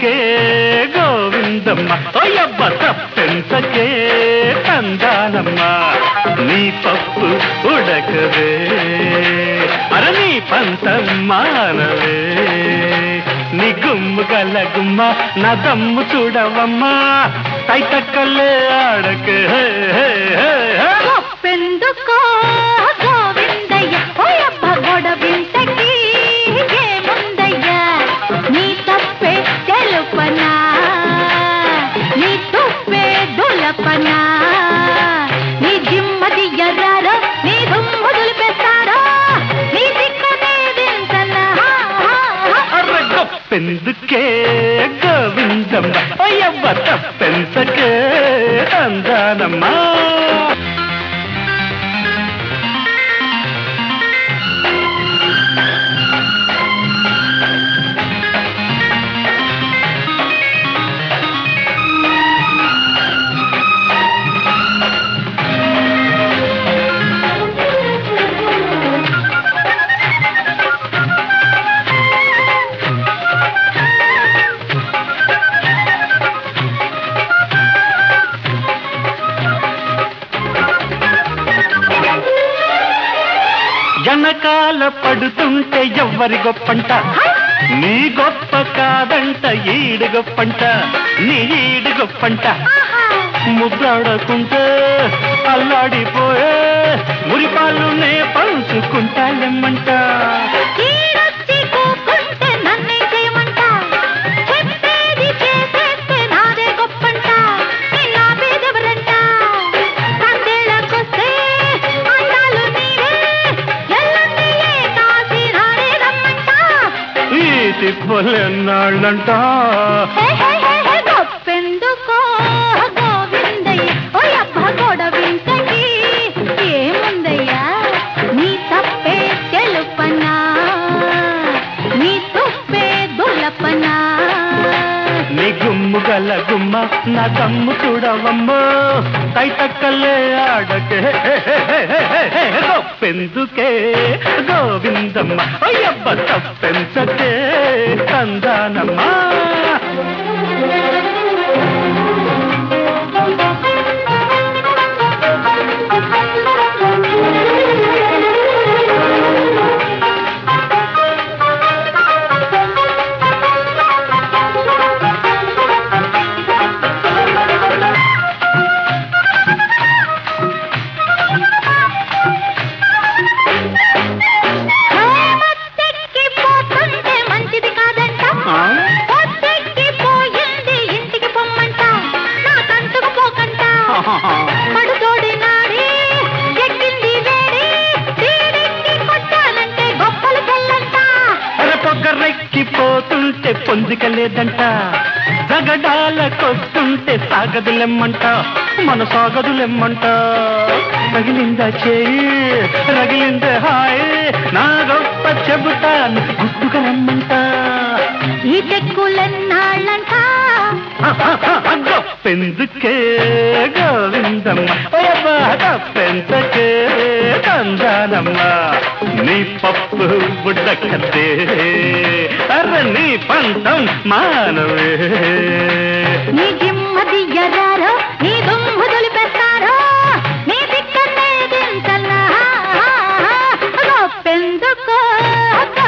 తప్పెందుకే గోవిందమ్మ ఓయబ్బ తప్పెంతకే తందానమ్మ నీ పప్పు ఉడకవే అర నీ పంతం మానవే నీ గుమ్ము గల గుమ్మ నా దమ్ము చూడవమ్మా తైతక్కలే ఆడకే హే, హే, హే, హే. గొప్పెందుకో గోవిందయ్య ఓయబ్బ గొడవింతకి ఏముందయ్యా నీ తప్పే తెలుపనా నీ తుప్పే దులపనా నీ జిమ్మది ఎర్రారో నీ దుమ్ము దులిపేస్తారో నీ దిక్కనే దించనా అర్ర గొప్పెందుకే గోవిందమ్మ అయ్యవ్వ తప్పెంతకే అందానమ్మా వెనకాల పడుతుంటే ఎవ్వరి గొప్పంట నీ గొప్ప కాదంట ఈడు గొప్పంట నీ ఈడు గొప్పంట ముద్దాడకుంటే అల్లాడిపోయే మురిపాలు నే పంచుకుంటాలెమ్మంట ఈడొచ్చి కూకుంటే నన్నే చేయమంట చెప్పేది చేసేస్తే నాదే గొప్పంట నిన్న పేదెవరంట కందేళ్ళకొస్తే అందాలు నీవే ఎల్లుండి ఏ కాసి రాడే రమ్మంట ఈ తిప్పలెన్నాళ్ళంట హే హే హే హే గొప్పెందుకో గోవిందయ్య ఓయబ్బ గొడవింతకి ఏముందయ్యా నీ తప్పే తెలుపనా నీ తుప్పే దులపనా నీ గుమ్ము గల గుమ్మ నా దమ్ము చూడవమ్మో తైతక్కలే ఆడకే గొప్పెందుకే గోవిందమ్మ అయ్యబ్బ తప్పెంతకే కందానమ్మా మత్తెక్కిపోతుంటే మంచిది కాదంట ఆ? పొద్దెక్కిపోయింది ఇంటికి పొమ్మంట నా కంటుకు పోకంట పడుతోడి నాడి ఎక్కింది వేడి తీరెక్కి కొట్టాలంటే గొప్పలు తెల్లంట పొగరెక్కిపోతుంటే పొందిక లేదంట జగడాలకొస్తుంటే సాగదులెమ్మంట మన సాగదులెమ్మంట రగిలిందా చేయి రగిలిందే హాయ్ నా గొప్ప చెబుతాను గుర్తుగా రమ్మంట ఈ తెక్కులెన్నాళ్ళంట గొప్పెందుకే గోవిందమ్మ ఓయబ్బా గొప్పెంతకే తందానమ్మ నీ పప్పు బుడ్డకతే అర్ర నీ పంతం మానవే నీ జిమ్మది ఎర్రారో నీ దుమ్ము దులిపేస్తారో నీ దిక్కనే దించనా గొప్పెందుకో